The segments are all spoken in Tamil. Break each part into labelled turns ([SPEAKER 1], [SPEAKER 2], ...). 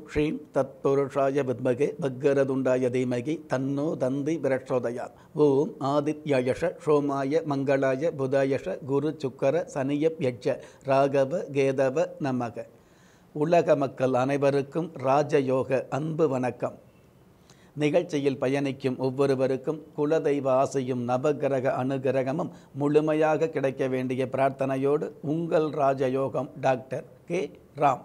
[SPEAKER 1] ஸ்ரீம் தத்புருஷாய வித்மகே பக்கரதுண்டாய தீமகி தன்னோ தந்தி பிரச்சோதயா ஓம் ஆதித்யயஷ சோமாய மங்களாய புதாயஷ குரு சுக்கர சனியப் யட்ச ராகவ கேதவ நமக உலக மக்கள் அனைவருக்கும் ராஜயோக அன்பு வணக்கம் நிகழ்ச்சியில் பயணிக்கும் ஒவ்வொருவருக்கும் குலதெய்வ ஆசையும் நவகிரக அனுகிரகமும் முழுமையாக கிடைக்க வேண்டிய பிரார்த்தனையோடு உங்கள் ராஜயோகம் டாக்டர் கே ராம்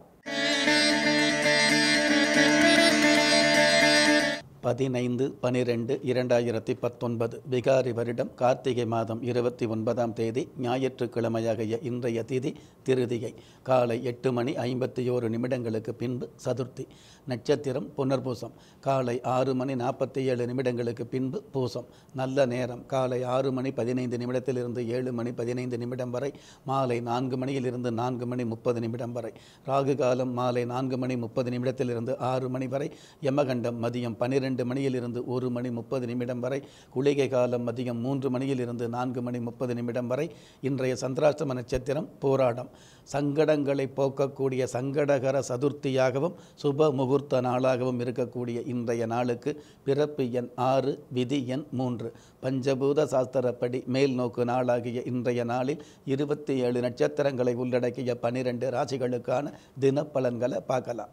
[SPEAKER 1] பதினைந்து பனிரெண்டு இரண்டாயிரத்தி பத்தொன்பது விகாரி வருடம் கார்த்திகை மாதம் இருபத்தி ஒன்பதாம் தேதி ஞாயிற்றுக்கிழமையாகிய இன்றைய திதி திருதிகை காலை எட்டு மணி ஐம்பத்தி ஓரு நிமிடங்களுக்கு பின்பு சதுர்த்தி நட்சத்திரம் புனர்பூசம் காலை ஆறு மணி நாற்பத்தி ஏழு நிமிடங்களுக்கு பின்பு பூசம் நல்ல நேரம் காலை ஆறு மணி பதினைந்து நிமிடத்திலிருந்து ஏழு மணி பதினைந்து நிமிடம் வரை மாலை நான்கு மணியிலிருந்து நான்கு மணி முப்பது நிமிடம் வரை ராகு காலம் மாலை நான்கு மணி முப்பது நிமிடத்திலிருந்து ஆறு மணி வரை யமகண்டம் மதியம் பன்னிரெண்டு மணியிலிருந்து ஒரு மணி முப்பது நிமிடம் வரை குளிகை காலம் மதியம் மூன்று மணியிலிருந்து நான்கு மணி முப்பது நிமிடம் வரை இன்றைய சந்திராஷ்டம நட்சத்திரம் போராடம் சங்கடங்களை போக்கக்கூடிய சங்கடகர சதுர்த்தியாகவும் சுப முகூர்த்த நாளாகவும் இருக்கக்கூடிய இன்றைய நாளுக்கு பிறப்பு எண் ஆறு விதி எண் மூன்று பஞ்சபூத சாஸ்திரப்படி மேல் நோக்கு நாளாகிய இன்றைய நாளில் இருபத்தி ஏழு நட்சத்திரங்களை உள்ளடக்கிய பனிரெண்டு ராசிகளுக்கான தினப்பலன்களை பார்க்கலாம்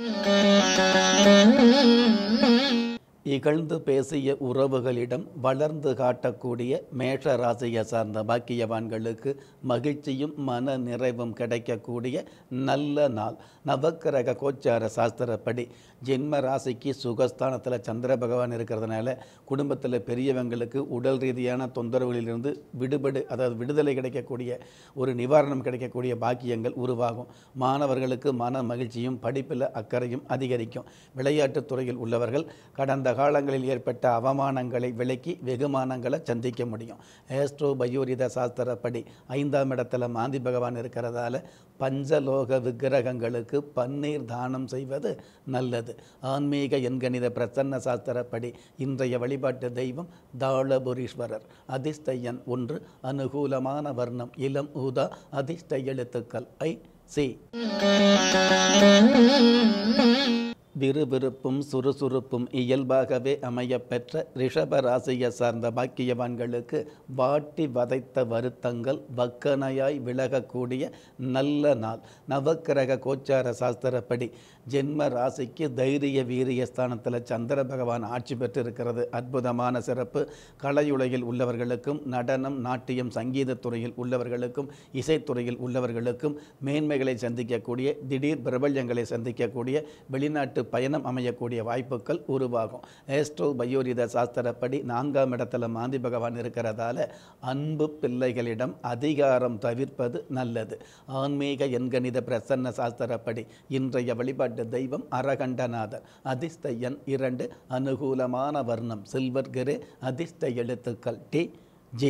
[SPEAKER 1] இகழ்ந்து பேசிய உறவுகளிடம் வளர்ந்து காட்டக்கூடிய மேஷ ராசியை சார்ந்த பாக்கியவான்களுக்கு மகிழ்ச்சியும் மன நிறைவும் கிடைக்கக்கூடிய நல்ல நாள் நவக்கிரக கோச்சார சாஸ்திரப்படி ஜென்ம ராசிக்கு சுகஸ்தானத்தில் சந்திர பகவான் இருக்கிறதுனால குடும்பத்தில் பெரியவங்களுக்கு உடல் ரீதியான தொந்தரவுகளிலிருந்து விடுபடு அதாவது விடுதலை கிடைக்கக்கூடிய ஒரு நிவாரணம் கிடைக்கக்கூடிய பாக்கியங்கள் உருவாகும் மாணவர்களுக்கு மன மகிழ்ச்சியும் படிப்பில் அக்கறையும் அதிகரிக்கும் விளையாட்டுத் துறையில் உள்ளவர்கள் கடந்த காலங்களில் ஏற்பட்ட அவமானங்களை விலக்கி வெகுமானங்களை சந்திக்க முடியும் ஏஸ்ட்ரோ பயோரித சாஸ்திரப்படி ஐந்தாம் இடத்துல மாந்தி பகவான் இருக்கிறதால பஞ்சலோக விக்கிரகங்களுக்கு பன்னீர் தானம் செய்வது நல்லது ஆன்மீக எண்கணித பிரசன்ன சாஸ்திரப்படி இன்றைய வழிபாட்டு தெய்வம் தாளபுரீஸ்வரர் அதிர்ஷ்ட எண் ஒன்று அனுகூலமான வர்ணம் இளம் ஊதா அதிர்ஷ்ட எழுத்துக்கள் ஐ சி விறுவிறுப்பும் சுறுசுறுப்பும் இயல்பாகவே அமையப்பெற்ற ரிஷப ராசியை சார்ந்த பாக்கியவான்களுக்கு வாட்டி வதைத்த வருத்தங்கள் வக்கனையாய் விலகக்கூடிய நல்ல நாள் நவக்கிரக கோச்சார சாஸ்திரப்படி ஜென்ம ராசிக்கு தைரிய வீரிய ஸ்தானத்தில் சந்திர பகவான் ஆட்சி பெற்றிருக்கிறது அற்புதமான சிறப்பு கலையுலகில் உள்ளவர்களுக்கும் நடனம் நாட்டியம் சங்கீதத் துறையில் உள்ளவர்களுக்கும் இசைத்துறையில் உள்ளவர்களுக்கும் மேன்மைகளை சந்திக்கக்கூடிய திடீர் பிரபல்யங்களை சந்திக்கக்கூடிய வெளிநாட்டு பயணம் அமையக்கூடிய வாய்ப்புகள் உருவாகும் ஏஸ்ட்ரோ பயோரித சாஸ்திரப்படி நான்காம் இடத்துல மாந்தி பகவான் இருக்கிறதால அன்பு பிள்ளைகளிடம் அதிகாரம் தவிர்ப்பது நல்லது ஆன்மீக எண்கணித பிரசன்ன சாஸ்திரப்படி இன்றைய வழிபாட்டு தெய்வம் அரகண்டநாதர் அதிர்ஷ்ட எண் இரண்டு அனுகூலமான வர்ணம் சில்வர் கிரே அதிர்ஷ்ட எழுத்துக்கள் டி ஜி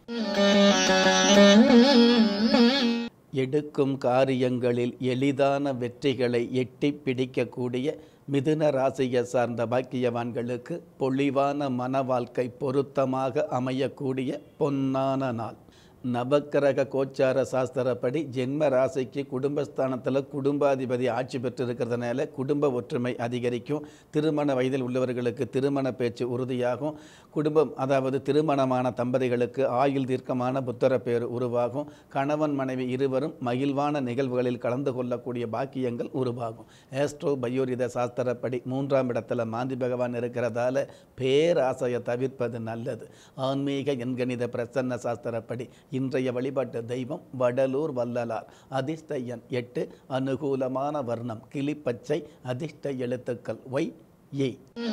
[SPEAKER 1] எடுக்கும் காரியங்களில் எளிதான வெற்றிகளை எட்டி பிடிக்கக்கூடிய மிதுன ராசியை சார்ந்த பாக்கியவான்களுக்கு பொலிவான மன வாழ்க்கை பொருத்தமாக அமையக்கூடிய பொன்னான நாள் நவக்கிரக கோச்சார சாஸ்திரப்படி ஜென்ம ராசிக்கு குடும்பஸ்தானத்தில் குடும்பாதிபதி ஆட்சி பெற்றிருக்கிறதுனால குடும்ப ஒற்றுமை அதிகரிக்கும் திருமண வயதில் உள்ளவர்களுக்கு திருமண பேச்சு உறுதியாகும் குடும்பம் அதாவது திருமணமான தம்பதிகளுக்கு ஆயுள் தீர்க்கமான புத்தர பேர் உருவாகும் கணவன் மனைவி இருவரும் மகிழ்வான நிகழ்வுகளில் கலந்து கொள்ளக்கூடிய பாக்கியங்கள் உருவாகும் ஏஸ்ட்ரோ பயோரித சாஸ்திரப்படி மூன்றாம் இடத்துல மாந்தி பகவான் இருக்கிறதால பேராசையை தவிர்ப்பது நல்லது ஆன்மீக எண்கணித பிரசன்ன சாஸ்திரப்படி இன்றைய வழிபாட்டு தெய்வம் வடலூர் வள்ளலார் அதிர்ஷ்ட எண் எட்டு அனுகூலமான வர்ணம் கிளிப்பச்சை அதிர்ஷ்ட எழுத்துக்கள் ஒய் ஏ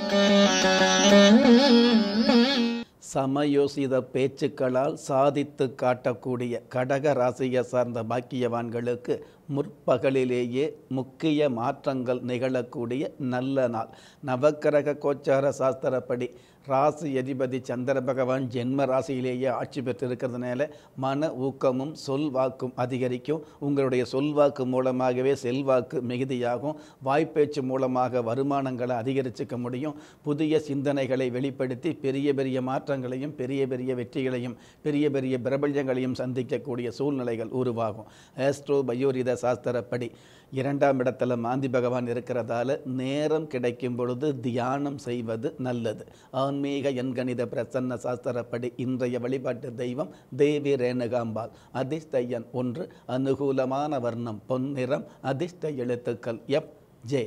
[SPEAKER 1] சமயோசித பேச்சுக்களால் சாதித்து காட்டக்கூடிய கடக ராசியை சார்ந்த பாக்கியவான்களுக்கு முற்பகலிலேயே முக்கிய மாற்றங்கள் நிகழக்கூடிய நல்ல நாள் நவக்கிரக கோச்சார சாஸ்திரப்படி ராசி அதிபதி சந்திர பகவான் ஜென்ம ராசியிலேயே ஆட்சி பெற்றிருக்கிறதுனால மன ஊக்கமும் சொல் வாக்கும் அதிகரிக்கும் உங்களுடைய சொல்வாக்கு மூலமாகவே செல்வாக்கு மிகுதியாகும் வாய்ப்பேச்சு மூலமாக வருமானங்களை அதிகரிச்சுக்க முடியும் புதிய சிந்தனைகளை வெளிப்படுத்தி பெரிய பெரிய மாற்றங்களையும் பெரிய பெரிய வெற்றிகளையும் பெரிய பெரிய பிரபஞ்சங்களையும் சந்திக்கக்கூடிய சூழ்நிலைகள் உருவாகும் ஆஸ்ட்ரோ பயோரித சாஸ்திரப்படி இரண்டாம் இடத்துல மாந்தி பகவான் இருக்கிறதால நேரம் கிடைக்கும் பொழுது தியானம் செய்வது நல்லது ஆன்மீக எண்கணித பிரசன்ன சாஸ்திரப்படி இன்றைய வழிபாட்டு தெய்வம் தேவி ரேணுகாம்பாள் அதிர்ஷ்ட எண் ஒன்று அனுகூலமான வர்ணம் பொன்னிறம் அதிர்ஷ்ட எழுத்துக்கள் எப் ஜே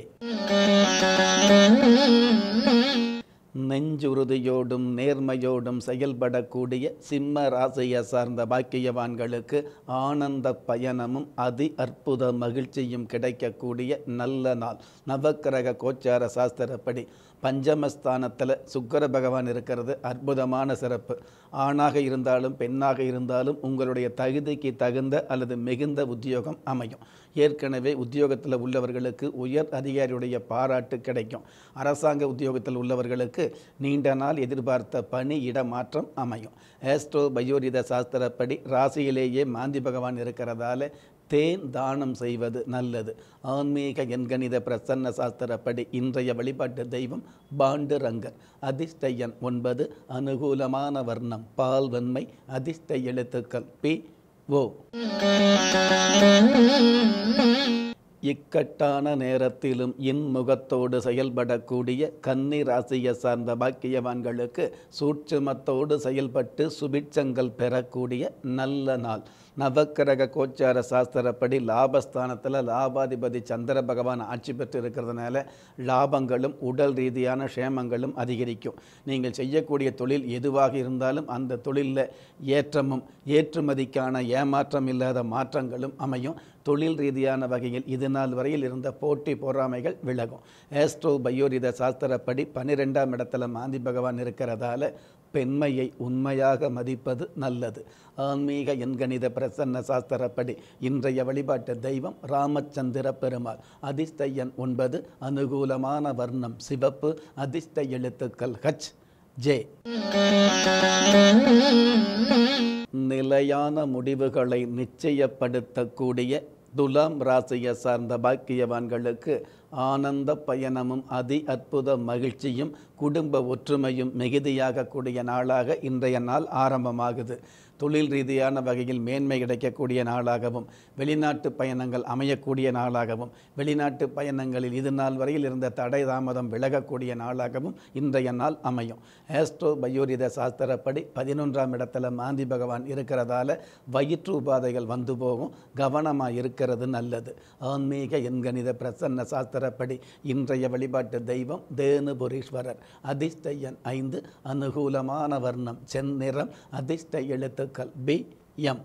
[SPEAKER 1] நெஞ்சுறுதியோடும் நேர்மையோடும் செயல்படக்கூடிய சிம்ம ராசியை சார்ந்த பாக்கியவான்களுக்கு ஆனந்த பயணமும் அதி அற்புத மகிழ்ச்சியும் கிடைக்கக்கூடிய நல்ல நாள் நவக்கிரக கோச்சார சாஸ்திரப்படி பஞ்சமஸ்தானத்தில் சுக்கர பகவான் இருக்கிறது அற்புதமான சிறப்பு ஆணாக இருந்தாலும் பெண்ணாக இருந்தாலும் உங்களுடைய தகுதிக்கு தகுந்த அல்லது மிகுந்த உத்தியோகம் அமையும் ஏற்கனவே உத்தியோகத்தில் உள்ளவர்களுக்கு உயர் அதிகாரியுடைய பாராட்டு கிடைக்கும் அரசாங்க உத்தியோகத்தில் உள்ளவர்களுக்கு நீண்ட நாள் எதிர்பார்த்த பணி இடமாற்றம் அமையும் ஆஸ்ட்ரோ பயோரித சாஸ்திரப்படி ராசியிலேயே மாந்தி பகவான் இருக்கிறதால தேன் தானம் செய்வது நல்லது ஆன்மீக எண்கணித பிரசன்ன சாஸ்திரப்படி இன்றைய வழிபாட்டு தெய்வம் பாண்டு ரங்கர் அதிர்ஷ்ட எண் ஒன்பது அனுகூலமான வர்ணம் பால் வெண்மை அதிர்ஷ்ட எழுத்துக்கள் பி ஓ இக்கட்டான நேரத்திலும் இன்முகத்தோடு செயல்படக்கூடிய கன்னி ராசியை சார்ந்த பாக்கியவான்களுக்கு சூட்சுமத்தோடு செயல்பட்டு சுபிட்சங்கள் பெறக்கூடிய நல்ல நாள் நவக்கிரக கோச்சார சாஸ்திரப்படி லாபஸ்தானத்தில் லாபாதிபதி சந்திர பகவான் ஆட்சி பெற்று இருக்கிறதுனால லாபங்களும் உடல் ரீதியான க்ஷேமங்களும் அதிகரிக்கும் நீங்கள் செய்யக்கூடிய தொழில் எதுவாக இருந்தாலும் அந்த தொழிலில் ஏற்றமும் ஏற்றுமதிக்கான ஏமாற்றம் இல்லாத மாற்றங்களும் அமையும் தொழில் ரீதியான வகையில் இது நாள் வரையில் இருந்த போட்டி பொறாமைகள் விலகும் ஆஸ்ட்ரோ பயோரித சாஸ்திரப்படி பன்னிரெண்டாம் இடத்துல மாந்தி பகவான் இருக்கிறதால பெண்மையை உண்மையாக மதிப்பது நல்லது ஆன்மீக எண்கணித பிரசன்ன சாஸ்திரப்படி இன்றைய வழிபாட்டு தெய்வம் ராமச்சந்திர பெருமாள் அதிர்ஷ்ட எண் ஒன்பது அனுகூலமான வர்ணம் சிவப்பு அதிர்ஷ்ட எழுத்துக்கள் ஹச் ஜே நிலையான முடிவுகளை நிச்சயப்படுத்தக்கூடிய துலாம் ராசியை சார்ந்த பாக்கியவான்களுக்கு ஆனந்த பயணமும் அதி அற்புத மகிழ்ச்சியும் குடும்ப ஒற்றுமையும் மிகுதியாகக்கூடிய நாளாக இன்றைய நாள் ஆரம்பமாகுது தொழில் ரீதியான வகையில் மேன்மை கிடைக்கக்கூடிய நாளாகவும் வெளிநாட்டு பயணங்கள் அமையக்கூடிய நாளாகவும் வெளிநாட்டு பயணங்களில் இது நாள் வரையில் இருந்த தடை தாமதம் விலகக்கூடிய நாளாகவும் இன்றைய நாள் அமையும் ஆஸ்ட்ரோ பயோரித சாஸ்திரப்படி பதினொன்றாம் இடத்துல மாந்தி பகவான் இருக்கிறதால வயிற்று உபாதைகள் வந்து போகும் கவனமாக இருக்கிறது நல்லது ஆன்மீக எண்கணித பிரசன்ன சாஸ்திரப்படி இன்றைய வழிபாட்டு தெய்வம் தேனுபுரீஸ்வரர் அதிர்ஷ்ட எண் ஐந்து அனுகூலமான வர்ணம் செந்நிறம் அதிர்ஷ்ட எழுத்துக்கள் பி எம்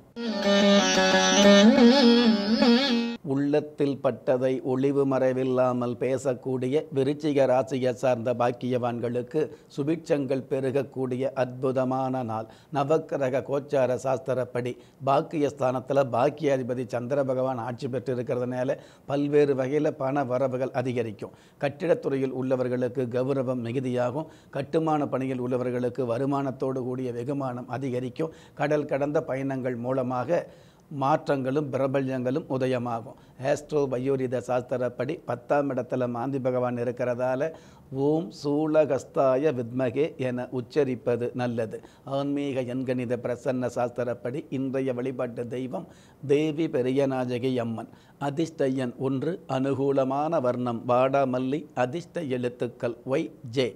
[SPEAKER 1] உள்ளத்தில் பட்டதை ஒளிவு மறைவில்லாமல் பேசக்கூடிய விருச்சிக ராசியை சார்ந்த பாக்கியவான்களுக்கு சுபிட்சங்கள் பெருகக்கூடிய அற்புதமான நாள் நவக்கிரக கோச்சார சாஸ்திரப்படி பாக்கியஸ்தானத்தில் பாக்கியாதிபதி சந்திர பகவான் ஆட்சி பெற்று இருக்கிறதுனால பல்வேறு வகையில் பண வரவுகள் அதிகரிக்கும் கட்டிடத்துறையில் உள்ளவர்களுக்கு கௌரவம் மிகுதியாகும் கட்டுமான பணியில் உள்ளவர்களுக்கு வருமானத்தோடு கூடிய வெகுமானம் அதிகரிக்கும் கடல் கடந்த பயணங்கள் மூலமாக மாற்றங்களும் பிரபல்யங்களும் உதயமாகும் ஆஸ்ட்ரோ பயோரித சாஸ்திரப்படி பத்தாம் இடத்துல மாந்தி பகவான் இருக்கிறதால ஓம் சூலகஸ்தாய வித்மகே என உச்சரிப்பது நல்லது ஆன்மீக எண்கணித பிரசன்ன சாஸ்திரப்படி இன்றைய வழிபாட்டு தெய்வம் தேவி பெரியநாயகி அம்மன் அதிர்ஷ்ட எண் ஒன்று அனுகூலமான வர்ணம் வாடாமல்லி அதிர்ஷ்ட எழுத்துக்கள் ஒய் ஜே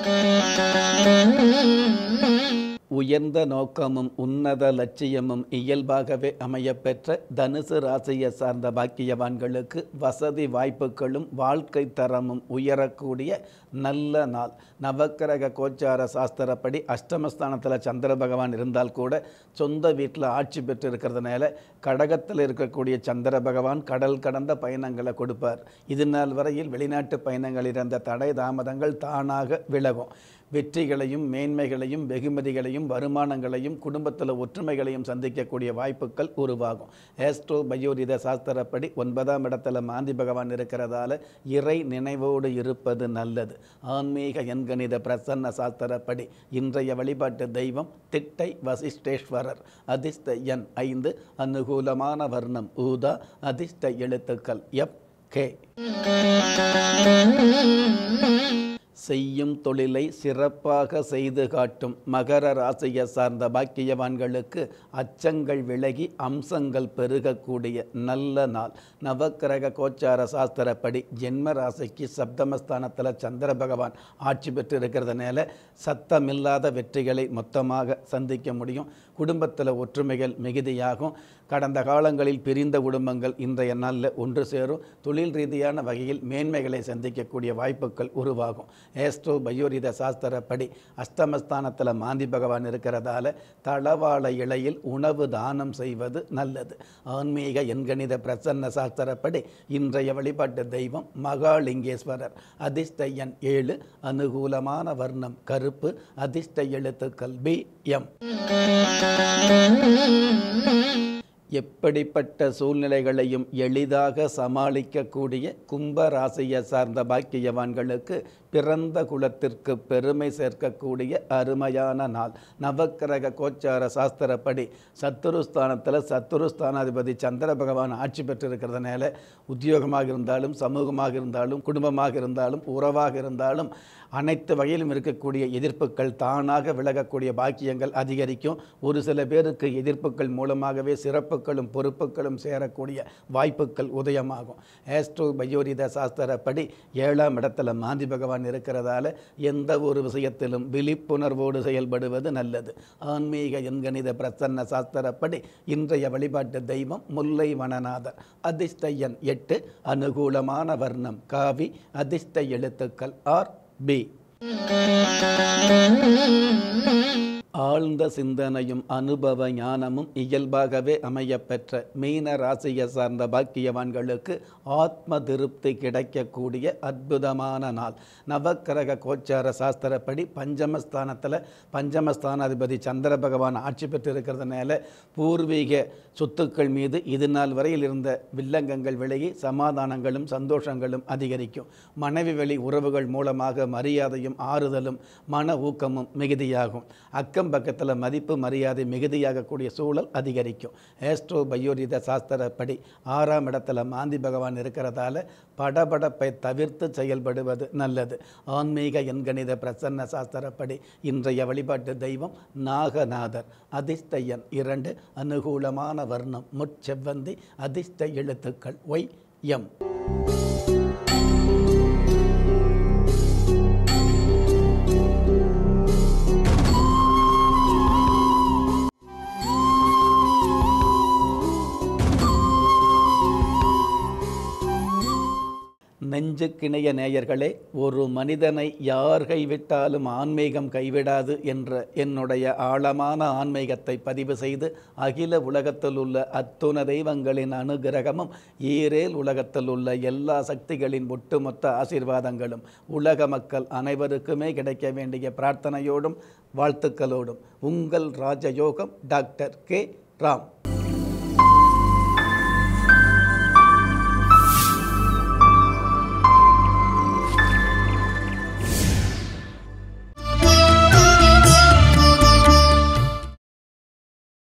[SPEAKER 1] உயர்ந்த நோக்கமும் உன்னத லட்சியமும் இயல்பாகவே அமையப்பெற்ற தனுசு ராசியை சார்ந்த பாக்கியவான்களுக்கு வசதி வாய்ப்புகளும் வாழ்க்கை தரமும் உயரக்கூடிய நல்ல நாள் நவக்கிரக கோச்சார சாஸ்திரப்படி அஷ்டமஸ்தானத்தில் சந்திர பகவான் இருந்தால் கூட சொந்த வீட்டில் ஆட்சி பெற்று இருக்கிறதுனால கடகத்தில் இருக்கக்கூடிய சந்திர பகவான் கடல் கடந்த பயணங்களை கொடுப்பார் இது நாள் வரையில் வெளிநாட்டு பயணங்கள் இருந்த தடை தாமதங்கள் தானாக விலகும் வெற்றிகளையும் மேன்மைகளையும் வெகுமதிகளையும் வருமானங்களையும் குடும்பத்தில் ஒற்றுமைகளையும் சந்திக்கக்கூடிய வாய்ப்புகள் உருவாகும் ஏஸ்ட்ரோ பயோரித சாஸ்திரப்படி ஒன்பதாம் இடத்துல மாந்தி பகவான் இருக்கிறதால இறை நினைவோடு இருப்பது நல்லது ஆன்மீக எண்கணித பிரசன்ன சாஸ்திரப்படி இன்றைய வழிபாட்டு தெய்வம் திட்டை வசிஷ்டேஸ்வரர் அதிர்ஷ்ட எண் ஐந்து அனுகூலமான வர்ணம் ஊதா அதிர்ஷ்ட எழுத்துக்கள் எப் கே செய்யும் தொழிலை சிறப்பாக செய்து காட்டும் மகர ராசியை சார்ந்த பாக்கியவான்களுக்கு அச்சங்கள் விலகி அம்சங்கள் பெருகக்கூடிய நல்ல நாள் நவக்கிரக கோச்சார சாஸ்திரப்படி ஜென்ம ராசிக்கு சப்தமஸ்தானத்தில் சந்திர பகவான் ஆட்சி பெற்று இருக்கிறதுனால சத்தமில்லாத வெற்றிகளை மொத்தமாக சந்திக்க முடியும் குடும்பத்தில் ஒற்றுமைகள் மிகுதியாகும் கடந்த காலங்களில் பிரிந்த குடும்பங்கள் இன்றைய நாளில் ஒன்று சேரும் தொழில் ரீதியான வகையில் மேன்மைகளை சந்திக்கக்கூடிய வாய்ப்புகள் உருவாகும் ஏஸ்ட்ரோ பயோரித சாஸ்திரப்படி அஷ்டமஸ்தானத்தில் மாந்தி பகவான் இருக்கிறதால தளவாழ இலையில் உணவு தானம் செய்வது நல்லது ஆன்மீக எண்கணித பிரசன்ன சாஸ்திரப்படி இன்றைய வழிபாட்டு தெய்வம் மகாலிங்கேஸ்வரர் அதிர்ஷ்ட எண் ஏழு அனுகூலமான வர்ணம் கருப்பு அதிர்ஷ்ட எழுத்துக்கள் பி எம் எப்படிப்பட்ட சூழ்நிலைகளையும் எளிதாக சமாளிக்கக்கூடிய கும்ப ராசியை சார்ந்த பாக்கியவான்களுக்கு பிறந்த குலத்திற்கு பெருமை சேர்க்கக்கூடிய அருமையான நாள் நவக்கிரக கோச்சார சாஸ்திரப்படி சத்துருஸ்தானத்தில் சத்துருஸ்தானாதிபதி சந்திர பகவான் ஆட்சி பெற்றிருக்கிறதுனால உத்தியோகமாக இருந்தாலும் சமூகமாக இருந்தாலும் குடும்பமாக இருந்தாலும் உறவாக இருந்தாலும் அனைத்து வகையிலும் இருக்கக்கூடிய எதிர்ப்புகள் தானாக விலகக்கூடிய பாக்கியங்கள் அதிகரிக்கும் ஒரு சில பேருக்கு எதிர்ப்புகள் மூலமாகவே சிறப்புகளும் பொறுப்புகளும் சேரக்கூடிய வாய்ப்புகள் உதயமாகும் ஆஸ்ட்ரோ பயோரித சாஸ்திரப்படி ஏழாம் இடத்துல மாந்தி பகவான் இருக்கிறதால எந்த ஒரு விஷயத்திலும் விழிப்புணர்வோடு செயல்படுவது நல்லது ஆன்மீக எண்கணித பிரசன்ன சாஸ்திரப்படி இன்றைய வழிபாட்டு தெய்வம் முல்லை வனநாதர் அதிர்ஷ்ட எண் எட்டு அனுகூலமான வர்ணம் காவி அதிர்ஷ்ட எழுத்துக்கள் ஆர் பி ஆழ்ந்த சிந்தனையும் அனுபவ ஞானமும் இயல்பாகவே அமையப்பெற்ற மீன ராசியை சார்ந்த பாக்கியவான்களுக்கு ஆத்ம திருப்தி கிடைக்கக்கூடிய அற்புதமான நாள் நவக்கிரக கோச்சார சாஸ்திரப்படி பஞ்சமஸ்தானத்தில் பஞ்சமஸ்தானாதிபதி சந்திர பகவான் ஆட்சி பெற்றிருக்கிறதுனால பூர்வீக சொத்துக்கள் மீது இது நாள் வரையில் இருந்த வில்லங்கங்கள் விலகி சமாதானங்களும் சந்தோஷங்களும் அதிகரிக்கும் மனைவி வழி உறவுகள் மூலமாக மரியாதையும் ஆறுதலும் மன ஊக்கமும் மிகுதியாகும் அக்கம் பக்கத்தில் மதிப்பு மரியாதை மிகுதியாகக்கூடிய சூழல் அதிகரிக்கும் ஏஸ்ட்ரோ பயோரித சாஸ்திரப்படி ஆறாம் இடத்துல மாந்தி பகவான் இருக்கிறதால படபடப்பை தவிர்த்து செயல்படுவது நல்லது ஆன்மீக எண்கணித பிரசன்ன சாஸ்திரப்படி இன்றைய வழிபாட்டு தெய்வம் நாகநாதர் அதிர்ஷ்ட எண் இரண்டு அனுகூலமான வர்ணம் முட்செவ்வந்தி அதிர்ஷ்ட எழுத்துக்கள் ஒய் எம் நெஞ்சுக்கிணைய நேயர்களே ஒரு மனிதனை யார் கைவிட்டாலும் ஆன்மீகம் கைவிடாது என்ற என்னுடைய ஆழமான ஆன்மீகத்தை பதிவு செய்து அகில உலகத்தில் உள்ள அத்துண தெய்வங்களின் அனுகிரகமும் ஈரேல் உலகத்தில் உள்ள எல்லா சக்திகளின் ஒட்டுமொத்த ஆசீர்வாதங்களும் உலக மக்கள் அனைவருக்குமே கிடைக்க வேண்டிய பிரார்த்தனையோடும் வாழ்த்துக்களோடும் உங்கள் ராஜயோகம் டாக்டர் கே ராம்